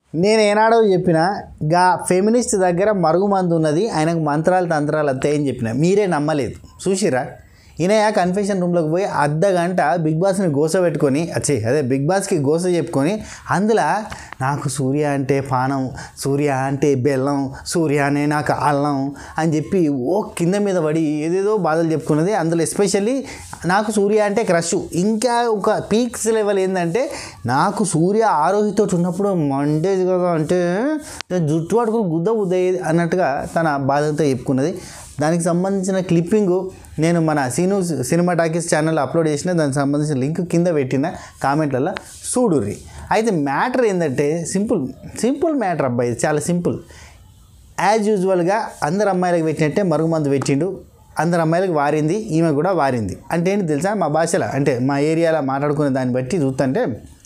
నేను ఏనాడో చెప్పిన గా ఫెమినిస్ట్ దగ్గర మరుగుమందు ఉన్నది ఆయనకు మంత్రాలు తంత్రాలు వస్తాయని చెప్పిన మీరే నమ్మలేదు చూసిరా ఈయన కన్ఫెషన్ రూమ్లోకి పోయి అర్ధ గంట బిగ్ బాస్ని గోస పెట్టుకొని అచ్చే అదే బిగ్ బాస్కి గోస చెప్పుకొని అందులో నాకు సూర్య అంటే పానం సూర్య అంటే బెల్లం సూర్య అనే నాకు అల్లం అని చెప్పి ఓ కింద మీద పడి ఏదేదో బాధలు చెప్పుకున్నది అందులో ఎస్పెషల్లీ నాకు సూర్య అంటే క్రష్ ఇంకా ఒక పీక్స్ లెవెల్ ఏంటంటే నాకు సూర్య ఆరోహితో ఉన్నప్పుడు మండేది కదా అంటే నేను జుట్టు పట్టుకుని గుద్ద బుద్ద అయ్యేది అన్నట్టుగా తన బాధతో చెప్పుకున్నది దానికి సంబంధించిన క్లిప్పింగు నేను మన Seenu cinema talkies channel upload చేసిన దానికి సంబంధించిన లింక్ కింద పెట్టిన కామెంట్లలో చూడుర్రి అయితే మ్యాటర్ ఏంటంటే సింపుల్ సింపుల్ మ్యాటర్ అబ్బాయి ఇది చాలా సింపుల్ యాజ్ యూజువల్గా అందరు అమ్మాయిలకు పెట్టినట్టే మరుగుమందు పెట్టిండు అందరు అమ్మాయిలకు వారింది ఈమె కూడా వారింది అంటే ఏంటి తెలుసా మా భాషలో అంటే మా ఏరియాలో మాట్లాడుకునే దాన్ని బట్టి చూస్తుంటే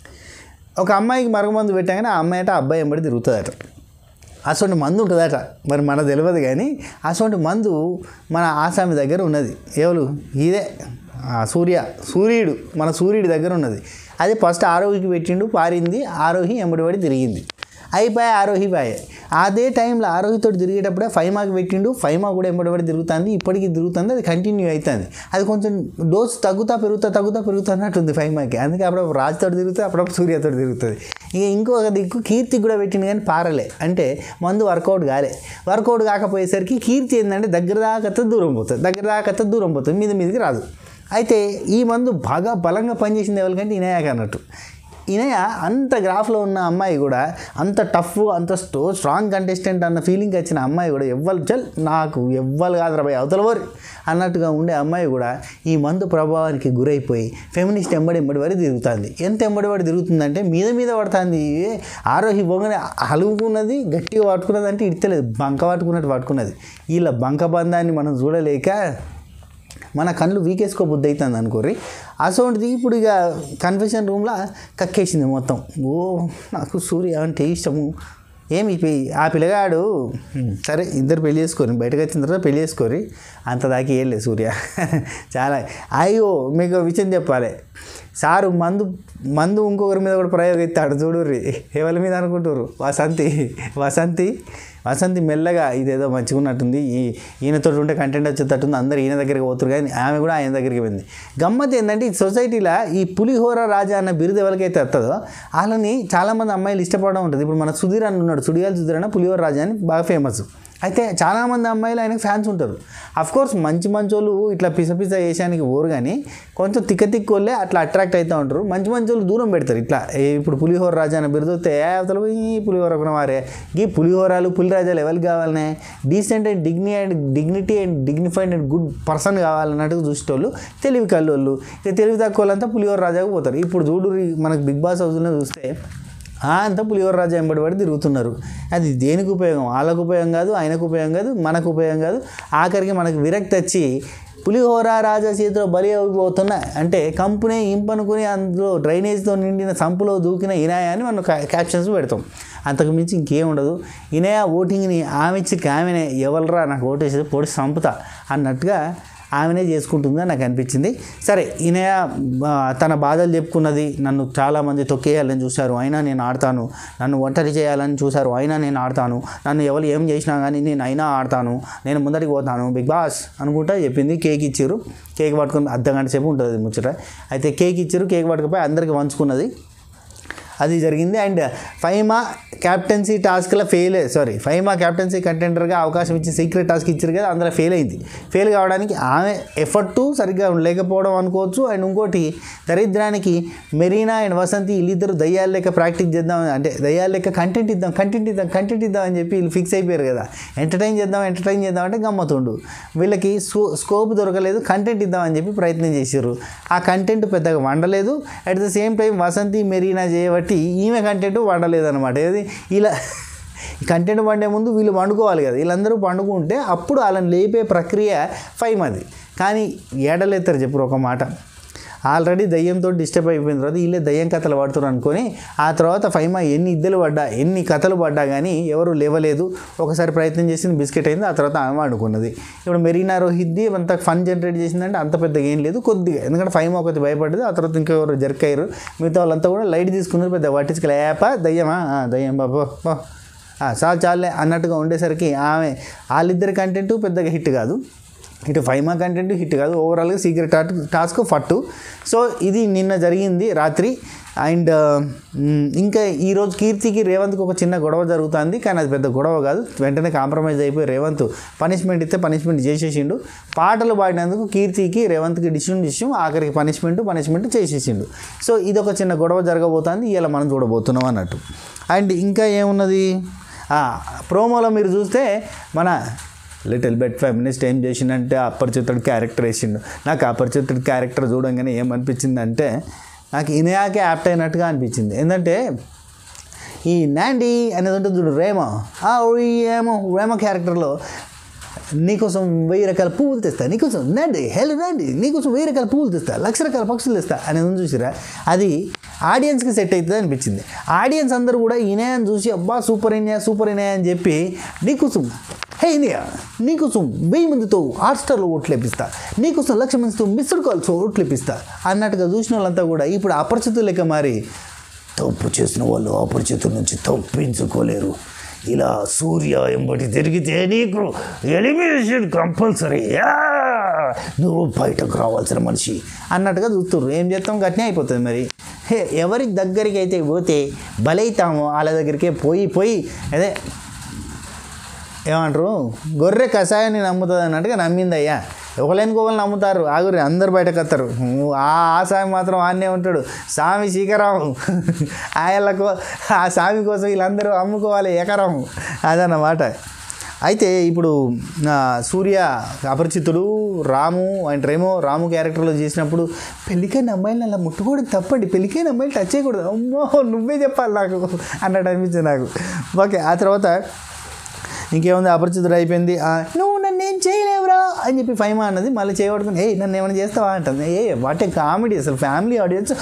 ఒక అమ్మాయికి మరుగుమందు పెట్టగానే ఆ అమ్మాయి అంటే ఆ అబ్బాయి ఎంబడి తిరుగుతుందట అసలు మందు ఉంటుందట మరి మనకు తెలియదు కానీ అసలు మందు మన ఆసామి దగ్గర ఉన్నది ఎవరు ఇదే ఆ సూర్య సూర్యుడు మన సూర్యుడి దగ్గర ఉన్నది అది ఫస్ట్ ఆరోహికి పెట్టిండు పారింది ఆరోహి ఎంబడిపడి తిరిగింది అయిపోయి ఆరోహి పాయే అదే టైంలో ఆరోహితో తిరిగేటప్పుడే ఫైమాకి పెట్టిండు ఫైమా కూడా ఎంబడిపడి తిరుగుతుంది ఇప్పటికీ తిరుగుతుంది అది కంటిన్యూ అవుతుంది అది కొంచెం డోస్ తగ్గుతా పెరుగుతా తగ్గుతా పెరుగుతా అన్నట్టుంది ఫైమాకి అందుకే అప్పుడప్పుడు రాజుతో తిరుగుతుంది అప్పుడప్పుడు సూర్యతో తిరుగుతుంది ఇక ఇంకొక దిక్కు కీర్తి కూడా పెట్టిండు కానీ పారలే అంటే మందు వర్కౌట్ కాలే వర్కౌట్ కాకపోయేసరికి కీర్తి ఏంటంటే దగ్గర దాకా దూరం పోతుంది దగ్గర దాకా దూరం పోతుంది మీద మీదకి రాదు అయితే ఈ మందు బాగా బలంగా పనిచేసింది ఎవరికంటే ఇనయాక అన్నట్టు ఇనయ అంత గ్రాఫ్లో ఉన్న అమ్మాయి కూడా అంత టఫ్ అంత స్టో స్ట్రాంగ్ కంటెస్టెంట్ అన్న ఫీలింగ్ వచ్చిన అమ్మాయి కూడా ఎవ్వరు చల్ నాకు ఎవ్వరు కాదు రాబాయి అవతల వారు అన్నట్టుగా ఉండే అమ్మాయి కూడా ఈ మందు ప్రభావానికి గురైపోయి ఫెమినిస్ట్ ఎంబడి ఎంబడి వరకు తిరుగుతుంది ఎంత ఎంబడి పడి తిరుగుతుందంటే మీద మీద పడుతుంది ఆరోహి పొంగని హలువుకున్నది గట్టిగా పట్టుకున్నది అంటే ఇడతలేదు బంక పట్టుకున్నట్టు పట్టుకున్నది వీళ్ళ బంక బంధాన్ని మనం చూడలేక మన కళ్ళు వీకేసుకో బుద్ధి అవుతుంది అనుకోరి అసోంటిది ఇప్పుడు ఇక కన్ఫెషన్ రూమ్లో కక్కేసింది మొత్తం ఓ నాకు సూర్య అంటే ఇష్టము ఏమి ఇప్పి- ఆ పిల్లగాడు "హ్మ్, సరే ఇద్దరు పెళ్లి చేసుకోరు బయటకు వచ్చిన తర్వాత పెళ్లి చేసుకోరి అంత దాకా ఏం లేదు సూర్య చాలా అయ్యో మీకు ఒక విషయం చెప్పాలి సారు మందు మందు ఇంకొకరి మీద కూడా ప్రయోగిస్తాడు చూడుర్రి ఎవరి మీద అనుకుంటారు వసంతి వసంతి వసంతి మెల్లగా ఇదేదో మంచిగా ఉన్నట్టుంది ఈ ఈయనతో ఉంటే కంటెంట్ వచ్చేటట్టుంది అందరు ఈయన దగ్గరికి పోతురు కానీ ఆమె కూడా ఆయన దగ్గరికి పోయింది గమ్మత్ ఏంటంటే ఈ సొసైటీలో ఈ పులిహోర రాజా అన్న బిరుదు ఎవరికైతే వస్తుందో వాళ్ళని చాలామంది అమ్మాయిలు ఇష్టపడడం ఉంటుంది ఇప్పుడు మన సుధీర్ అని ఉన్నాడు సుడియాలు సుధీర్ అన్న పులిహోర రాజా అని బాగా ఫేమస్ అయితే చాలామంది అమ్మాయిలు ఆయనకు ఫ్యాన్స్ ఉంటారు అఫ్ కోర్స్ మంచి మంచి వాళ్ళు ఇట్లా పిస పిస వేసానికి పోరు కానీ కొంచెం తిక్క తిక్కోళ్ళే అట్లా అట్రాక్ట్ అవుతూ ఉంటారు మంచి మంచి వాళ్ళు దూరం పెడతారు ఇట్లా ఏ ఇప్పుడు పులిహోర రాజా అని బిరుదొస్తే ఏ అవతల పోయి ఈ పులిహోర వారే ఈ పులిహోరాలు పులిరాజాలు ఎవరికి కావాలనే డీసెంట్ అండ్ డిగ్ని and dignity and dignified and good person కావాలన్నట్టు చూసేటోళ్ళు తెలివి కల్లోళ్ళు ఇక తెలివి తక్కువ వాళ్ళంతా పులిహోర రాజాకు పోతారు ఇప్పుడు చూడు మనకు బిగ్ బాస్ హౌస్లో చూస్తే ఆ అంతా పులిహోర రాజా ఎంబడి పడి తిరుగుతున్నారు అది దేనికి ఉపయోగం వాళ్ళకు ఉపయోగం కాదు ఆయనకు ఉపయోగం కాదు మనకు ఉపయోగం కాదు ఆఖరికి మనకు విరక్తి వచ్చి పులిహోర రాజా చేతిలో బలి అయిపోతున్నా అంటే కంపెనీ ఇంపనుకుని అందులో డ్రైనేజ్తో నిండిన సంపులో దూకిన ఇనాయ అని మనం క్యా- క్యాప్షన్స్ పెడతాం అంతకు మించి ఇంకేం ఉండదు ఇనయ ఓటింగ్ని ఆమె ఇచ్చి ఆమెనే ఎవరురా నాకు ఓటేసి పొడి సంపుతా అన్నట్టుగా ఆమెనే చేసుకుంటుందని నాకు అనిపించింది సరే ఈయన ఆ, తన బాధలు చెప్పుకున్నది నన్ను చాలామంది తొక్కేయాలని చూశారు అయినా నేను ఆడతాను నన్ను ఒంటరి చేయాలని చూశారు అయినా నేను ఆడతాను నన్ను ఎవరు ఏం చేసినా కానీ నేను అయినా ఆడతాను నేను ముందరికి పోతాను బిగ్ బాస్ అనుకుంటా చెప్పింది కేక్ ఇచ్చారు కేక్ పట్టుకుని అర్ధ గంట సేపు ఉంటుంది ముచ్చట అయితే కేక్ ఇచ్చారు కేక్ పట్టుకుపోయి అందరికి పంచుకున్నది అది జరిగింది అండ్ ఫైమా క్యాప్టెన్సీ టాస్క్లో ఫెయిల్ సారీ ఫైమా క్యాప్టెన్సీ కంటెండర్గా అవకాశం ఇచ్చి సీక్రెట్ టాస్క్ ఇచ్చారు కదా అందులో ఫెయిల్ అయింది ఫెయిల్ కావడానికి ఆమె ఎఫర్ట్ సరిగ్గా లేకపోవడం అనుకోవచ్చు అండ్ ఇంకోటి దరిద్రానికి మెరీనా అండ్ వసంతి వీళ్ళిద్దరు దయ్యాల లెక్క ప్రాక్టీస్ చేద్దాం అంటే దయ్యాల లెక్క కంటెంట్ ఇద్దాం కంటెంట్ ఇద్దాం కంటెంట్ ఇద్దాం అని చెప్పి వీళ్ళు ఫిక్స్ అయిపోయారు కదా ఎంటర్టైన్ చేద్దాం ఎంటర్టైన్ చేద్దాం అంటే గమ్మతుండు వీళ్ళకి స్కో స్కోప్ దొరకలేదు కంటెంట్ ఇద్దాం అని చెప్పి ప్రయత్నం చేశారు ఆ కంటెంట్ పెద్దగా వండలేదు at the same time Vasanthi Marina చేయబట్టి ఈమె కంటెంట్ వండలేదు అనమాట ఏది ఇలా ఈ కంటెంట్ వండే ముందు వీళ్ళు వండుకోవాలి కదా వీళ్ళందరూ వండుకుంటే అప్పుడు వాళ్ళని లేపే ప్రక్రియ ఫైవ్ అది కానీ ఏడలేస్తారు చెప్పరు ఒక మాట ఆల్రెడీ దయ్యంతో డిస్టర్బ్ అయిపోయిన తర్వాత వీళ్ళే దయ్యం కథలు పడుతున్నారు అనుకొని ఆ తర్వాత ఫైమా ఎన్ని ఇద్దరు పడ్డా ఎన్ని కథలు పడ్డా కానీ ఎవరు లేవలేదు ఒకసారి ప్రయత్నం చేసింది బిస్కెట్ అయింది ఆ తర్వాత ఆమె అనుకున్నది ఇప్పుడు మెరీనా రోహిత్ది అంత ఫన్ జనరేట్ చేసిందంటే అంత పెద్దగా ఏం లేదు కొద్దిగా ఎందుకంటే ఫైమా ఒకటి భయపడ్డది ఆ తర్వాత ఇంకెవరు జర్కయ్యారు మిగతా వాళ్ళంతా కూడా లైట్ తీసుకున్నారు పెద్ద పట్టించుకోలే ఏపా దయ్యమా ఆ, దయ్యం బాబా బా ఆ, చాలు చాలే అన్నట్టుగా ఉండేసరికి ఆమె వాళ్ళిద్దరి కంటెంట్ పెద్దగా హిట్ కాదు ఇటు ఫైమా కంటెంట్ హిట్ కాదు ఓవరాల్గా సీక్రెట్ టాస్క్ ఫట్టు సో ఇది నిన్న జరిగింది రాత్రి అండ్ మ్, ఇంకా ఈరోజు కీర్తికి రేవంత్కి ఒక చిన్న గొడవ జరుగుతుంది కానీ అది పెద్ద గొడవ కాదు వెంటనే కాంప్రమైజ్ అయిపోయి రేవంత్ పనిష్మెంట్ ఇస్తే పనిష్మెంట్ చేసేసిండు పాటలు పాడినందుకు కీర్తికి రేవంత్కి డిసిషన్ డిసిషన్ ఆఖరికి పనిష్మెంట్ పనిష్మెంట్ చేసేసిండు సో ఇది ఒక చిన్న గొడవ జరగబోతుంది ఇలా మనం చూడబోతున్నాం అన్నట్టు అండ్ ఇంకా ఏమున్నది ఆ, ప్రోమోలో మీరు చూస్తే మన లిటిల్ బెట్ ఫెమినిస్ట్ ఏం చేసిండంటే అపరిచితుడు క్యారెక్టర్ వేసిండు నాకు అపరిచితుడు క్యారెక్టర్ చూడంగానే ఏమనిపించింది అంటే నాకు ఇనయాకే యాప్ట్ అయినట్టుగా అనిపించింది ఏంటంటే ఈ నాండి అనేది ఉంటుంది చూడు రేమో ఆ ఈ ఏమో రేమో క్యారెక్టర్లో నీకోసం వెయ్యి రకాల పువ్వులు తెస్తా నీకోసం నాండి హెల్ నాండి నీకోసం వెయ్యి రకాల పువ్వులు తెస్తా లక్ష రకాల పక్షులు తెస్తా అనేది ఉంది చూసిరా అది ఆడియన్స్కి సెట్ అవుతుంది అనిపించింది ఆడియన్స్ అందరూ కూడా ఇనయాన్ని చూసి అబ్బా సూపర్ ఇనయా సూపర్ ఇనయా అని చెప్పి నీకోసం హే ఇనయా నీకోసం వెయ్యి మందితో హాట్స్టార్లో ఓట్లు ఇప్పిస్తా నీకోసం లక్ష మందితో మిస్డ్ కాల్స్ ఓట్లు ఇప్పిస్తా అన్నట్టుగా చూసిన వాళ్ళంతా కూడా ఇప్పుడు అపరిచితులు లెక్క మారి తప్పు చేసిన వాళ్ళు అపరిచితుల నుంచి తప్పించుకోలేరు ఇలా సూర్య ఎంబడి తిరిగితే నీకు ఎలిమినేషన్ కంపల్సరీ నువ్వు బయటకు రావాల్సిన మనిషి అన్నట్టుగా చూస్తుర్రు ఏం చేస్తాం గట్నే అయిపోతుంది మరి హే ఎవరి దగ్గరికి అయితే పోతే బలైతామో వాళ్ళ దగ్గరికే పోయి పోయి అదే ఏమంటారు గొర్రె కషాయాన్ని నమ్ముతుంది అన్నట్టుగా నమ్మిందయ్యా ఒకలేనికి ఒకరు నమ్ముతారు ఆగురి అందరు బయటకు వస్తారు ఆ ఆ స్వామి మాత్రం ఆన్నే ఉంటాడు స్వామి శీకరం ఆయనకు ఆ స్వామి కోసం వీళ్ళందరూ అమ్ముకోవాలి ఎకరం అదన్నమాట అయితే ఇప్పుడు ఆ, సూర్య అపరిచితుడు రాము అండ్ రేమో రాము క్యారెక్టర్లో చేసినప్పుడు పెళ్ళికైన అమ్మాయిలు అలా ముట్టుకోవడం తప్పండి పెళ్ళికైన అమ్మాయిలు టచ్ చేయకూడదు అమ్మో నువ్వే చెప్పాలి నాకు అన్నట్టు అనిపించింది నాకు ఓకే ఆ తర్వాత ఇంకేముంది అపరిచితుడు అయిపోయింది ఆ, నువ్వు నన్ను ఏం చేయలేవురా అని చెప్పి ఫైమా అన్నది మళ్ళీ చేయబడుకుని ఏ నన్ను ఏమైనా చేస్తావా అంటుంది ఏ వాటే కామెడీ అసలు ఫ్యామిలీ ఆడియన్స్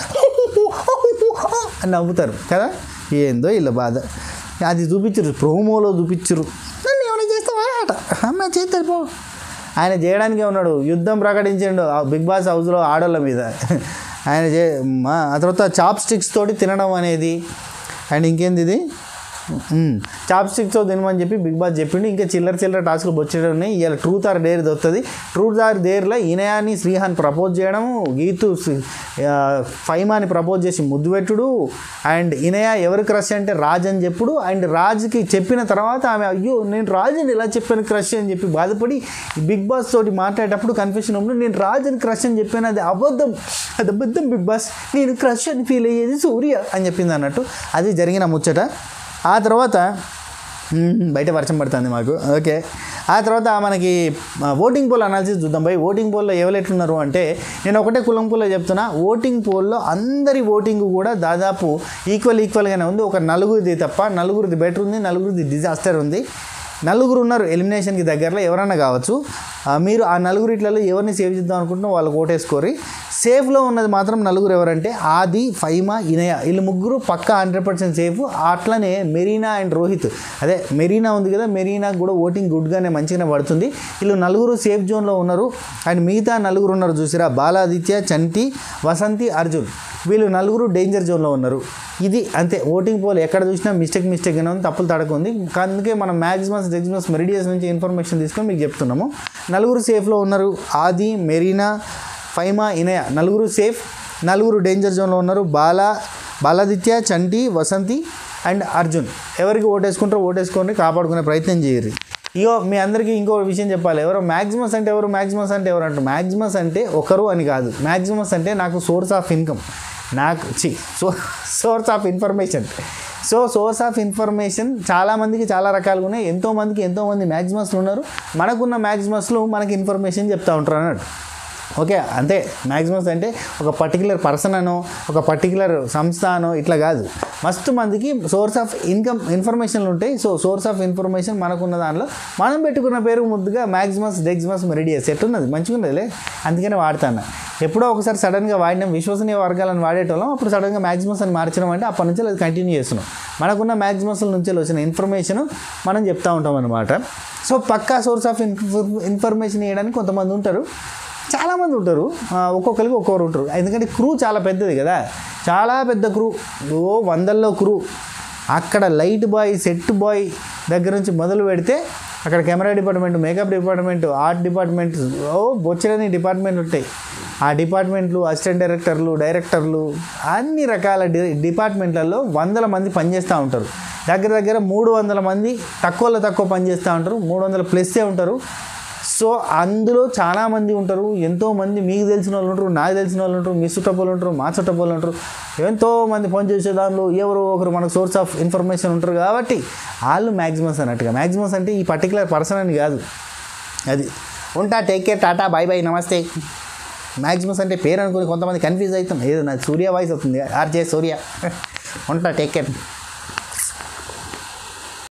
అని నవ్వుతారు కదా ఏందో ఇలా బాధ అది చూపించరు ప్రోమోలో చూపించరు నన్ను ఏమైనా చేస్తావా అట అమ్మ చేస్తారు పో ఆయన చేయడానికే ఉన్నాడు యుద్ధం ప్రకటించిండు ఆ బిగ్ బాస్ హౌస్లో ఆడోళ్ళ మీద ఆయన చే మా- ఆ తర్వాత చాప్ స్టిక్స్ తోటి తినడం అనేది అండ్ ఇంకేంది ఇది చాప్ స్టిక్స్తో తినమని చెప్పి బిగ్ బాస్ చెప్పిండు ఇంకా చిల్లర చిల్లర టాస్క్లు వచ్చేటవి ఉన్నాయి ఇలా ట్రూత్ ఆర్ డేర్ దొరుకుతుంది ట్రూత్ ఆర్ డేర్లో ఇనయాని శ్రీహాన్ ప్రపోజ్ చేయడము గీతు శ్రీ- ఆ, ఫైమాని ప్రపోజ్ చేసి ముద్దు పెట్టుడు అండ్ ఇనయ ఎవరు క్రష్ అంటే రాజ్ అని చెప్పుడు అండ్ రాజ్కి చెప్పిన తర్వాత ఆమె అయ్యో నేను రాజుని ఇలా చెప్పాను క్రష్ అని చెప్పి బాధపడి బిగ్ బాస్ తోటి మాట్లాడేటప్పుడు కన్ఫ్యూషన్ ఉన్నప్పుడు నేను రాజుని క్రష్ అని చెప్పాను అది అబద్ధం అది అబద్ధం బిగ్ బాస్ నేను క్రష్ అని ఫీల్ అయ్యేది సూర్య అని చెప్పింది అన్నట్టు అది జరిగిన ముచ్చట ఆ తర్వాత మ్మ్, బయట వర్షం పడుతుంది మాకు ఓకే ఆ తర్వాత మనకి ఆ, ఓటింగ్ పోల్ అనాలిసిస్ చూద్దాం భయ్ ఓటింగ్ పోల్లో ఎవరు ఎట్లున్నారు అంటే నేను ఒకటే కులం కుల చెప్తున్నా ఓటింగ్ పోల్లో అందరి ఓటింగ్ కూడా దాదాపు ఈక్వల్ ఈక్వల్గానే ఉంది ఒక నలుగురిది తప్ప నలుగురిది బెటర్ ఉంది నలుగురిది డిజాస్టర్ ఉంది నలుగురు ఉన్నారు ఎలిమినేషన్కి దగ్గరలో ఎవరన్నా కావచ్చు ఆ, మీరు ఆ నలుగురిట్లలో ఎవరిని సేవ్ చేద్దాం అనుకుంటున్నా వాళ్ళకి ఓటేసుకోరి సేఫ్లో ఉన్నది మాత్రం నలుగురు ఎవరంటే ఆది ఫైమా ఇనయ వీళ్ళు ముగ్గురు పక్కా హండ్రెడ్ పర్సెంట్ సేఫ్ అట్లనే మెరీనా అండ్ రోహిత్ అదే మెరీనా ఉంది కదా మెరీనాకు కూడా ఓటింగ్ గుడ్గానే మంచిగానే పడుతుంది వీళ్ళు నలుగురు సేఫ్ జోన్లో ఉన్నారు అండ్ మిగతా నలుగురు ఉన్నారు చూసిరా బాలాదిత్య చంటి వసంతి అర్జున్ వీళ్ళు నలుగురు డేంజర్ జోన్లో ఉన్నారు ఇది అంతే ఓటింగ్ పోల్ ఎక్కడ చూసినా మిస్టేక్ మిస్టేక్ అయినా ఉంది తప్పులు తడక ఉంది అందుకే మనం మ్యాక్సిమస్ డెక్సిమస్ మెరిడియస్ నుంచి ఇన్ఫర్మేషన్ తీసుకొని మీకు చెప్తున్నాము నలుగురు సేఫ్లో ఉన్నారు ఆది మెరీనా ఫైమా ఇనయ నలుగురు సేఫ్ నలుగురు డేంజర్ జోన్లో ఉన్నారు బాలా బాలాదిత్య చంటి వసంతి అండ్ అర్జున్ ఎవరికి ఓటేసుకుంటారో ఓటేసుకొని కాపాడుకునే ప్రయత్నం చేయరు ఇగో మీ అందరికీ ఇంకో విషయం చెప్పాలి ఎవరో మ్యాక్సిమస్ అంటే ఎవరు మ్యాక్సిమస్ అంటే ఎవరు అంటారు మ్యాక్సిమస్ అంటే ఒకరు అని కాదు మ్యాక్సిమస్ అంటే నాకు సోర్స్ ఆఫ్ ఇన్కమ్ నాకు చి so source of information so source of information చాలామందికి చాలా రకాలుగా ఉన్నాయి ఎంతోమందికి ఎంతోమంది మ్యాక్సిమస్లు ఉన్నారు మనకున్న మ్యాక్సిమస్లు మనకి ఇన్ఫర్మేషన్ చెప్తా ఉంటారు అన్నట్టు ఓకే అంతే మ్యాక్సిమమ్స్ అంటే ఒక పర్టికులర్ పర్సన్ అనో ఒక పర్టికులర్ సంస్థ అనో ఇట్లా కాదు మస్తు మందికి సోర్స్ ఆఫ్ ఇన్కమ్ ఇన్ఫర్మేషన్లు ఉంటాయి సో సోర్స్ ఆఫ్ ఇన్ఫర్మేషన్ మనకున్న దానిలో మనం పెట్టుకున్న పేరు ముద్దుగా మ్యాక్సిమస్ డెక్సిమస్ మెరిడియస్ ఎట్టున్నది మంచిగా ఉన్నదిలే అందుకనే వాడతాను ఎప్పుడో ఒకసారి సడన్గా వాడినాం విశ్వసనీయ వర్గాలను వాడేటోళ్ళం అప్పుడు సడన్గా మ్యాక్సిమస్ అని మార్చడం అంటే అప్పటి నుంచి అది కంటిన్యూ చేస్తున్నాం మనకున్న మ్యాక్సిమస్ల నుంచి వచ్చిన ఇన్ఫర్మేషన్ మనం చెప్తా ఉంటాం అనమాట సో పక్కా సోర్స్ ఆఫ్ ఇన్ఫర్మేషన్ ఇవ్వడానికి కొంతమంది ఉంటారు చాలామంది ఉంటారు ఆ, ఒక్కొక్కరికి ఒక్కొక్కరు ఉంటారు ఎందుకంటే క్రూ చాలా పెద్దది కదా చాలా పెద్ద క్రూ ఓ వందల్లో క్రూ అక్కడ లైట్ బాయ్ సెట్ బాయ్ దగ్గర నుంచి మొదలు పెడితే అక్కడ camera department makeup department art department ఓ బొచ్చడని డిపార్ట్మెంట్ ఉంటాయి ఆ డిపార్ట్మెంట్లు అసిస్టెంట్ డైరెక్టర్లు డైరెక్టర్లు అన్ని రకాల డి డిపార్ట్మెంట్లలో వందల మంది పనిచేస్తూ ఉంటారు దగ్గర దగ్గర మూడు వందల మంది తక్కువలో తక్కువ పనిచేస్తూ ఉంటారు మూడు వందల ప్లస్సే ఉంటారు సో అందులో చాలా మంది ఉంటారు ఎంతో మంది మీకు తెలిసిన వాళ్ళు ఉంటారు నాకు తెలిసిన వాళ్ళు ఉంటారు మీ చుట్టపోలు ఉంటారు మా చుట్టపోలు ఉంటారు ఎంతో మంది పనిచేసే దానిలో ఎవరో ఒకరు మనకు సోర్స్ ఆఫ్ ఇన్ఫర్మేషన్ ఉంటారు కాబట్టి వాళ్ళు మ్యాక్సిమమ్స్ అన్నట్టుగా మ్యాక్సిమమ్స్ అంటే ఈ పర్టికులర్ పర్సన్ అని కాదు అది ఉంటా take care tata bye bye namaste maximums అంటే పేరు అనుకుని కొంతమంది కన్ఫ్యూజ్ అవుతాం ఏదో నాకు సూర్య వాయిస్ అవుతుంది ఆర్జే సూర్య ఉంటా టేక్ కేర్